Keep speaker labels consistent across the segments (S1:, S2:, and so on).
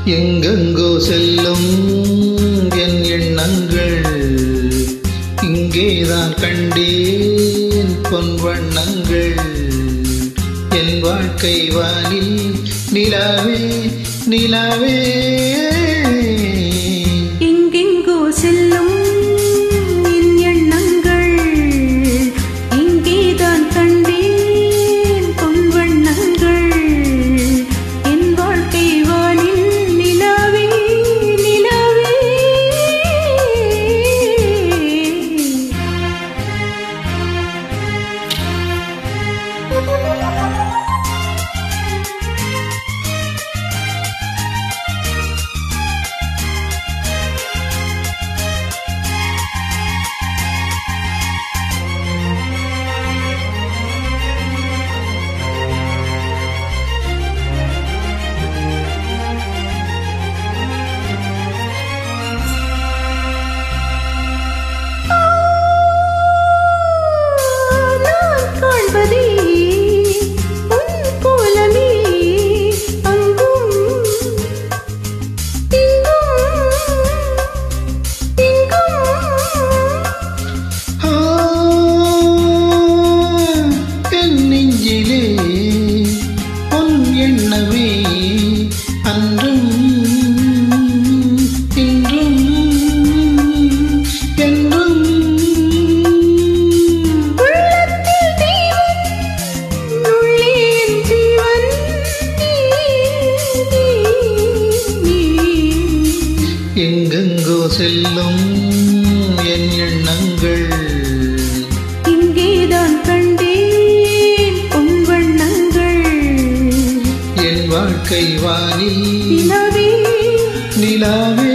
S1: எங்கெங்கோ செல்லும் என் எண்ணங்கள் இங்கேதான் கண்டேன் பொன் வண்ணங்கள் என் வாழ்க்கை வானில் நிலாவே நிலாவே
S2: எங்கெங்கோ செல்லும் என் எண்ணங்கள் இங்கேதான் கண்டேன் பொன் வண்ணங்கள் என் வாழ்க்கை வானில் நிலாவே நிலாவே நான் காண்பதே உன் கோலமே அங்கும் இங்கும் இங்கும்
S1: ஆ, என் நெஞ்சிலே பொன் எண்ணமே அன்றும் இன்றும் என்றும்
S2: உள்ளத்தில் தெய்வம் உள்ளே என் ஜீவன் நீ, நீ, நீ.
S1: எங்கெங்கோ செல்லும் என் எண்ணங்கள்
S2: இங்கேதான் கண்டேன் உன் வண்ணங்கள்
S1: என் வாழ்க்கை வானில்
S2: நிலவே
S1: நிலாவே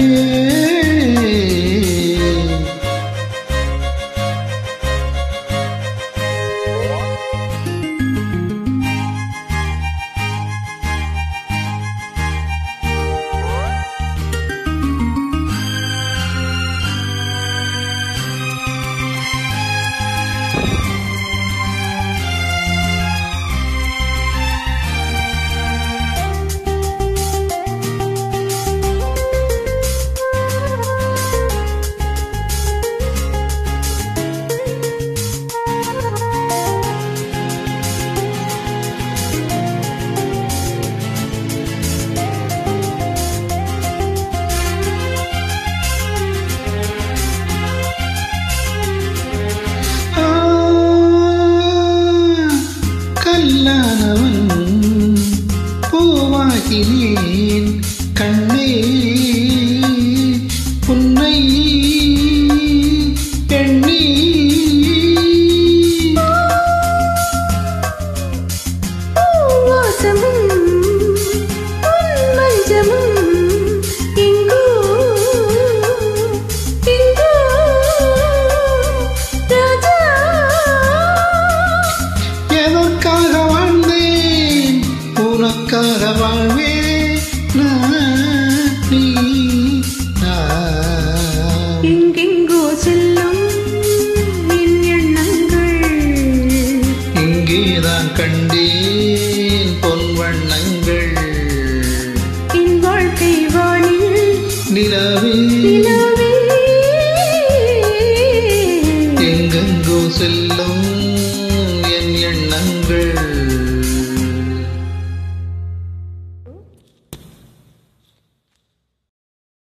S1: ஆ, கல்லானவன் பூவாகினேன் கண்ணே உன்னை எண்ணி
S2: வாசமும் உன் மஞ்சமும் எங்கோ எங்கோ ராஜா
S1: எதற்காக வாழ்ந்தேன் உனக்காக வாழ்வேன் நான், நீ நான்.
S2: எங்கெங்கோ செல்லும் என் எண்ணங்கள்
S1: இங்கேதான் கண்டேன் பொன் வண்ணங்கள்
S2: என் வாழ்க்கை வானில்
S1: நிலவே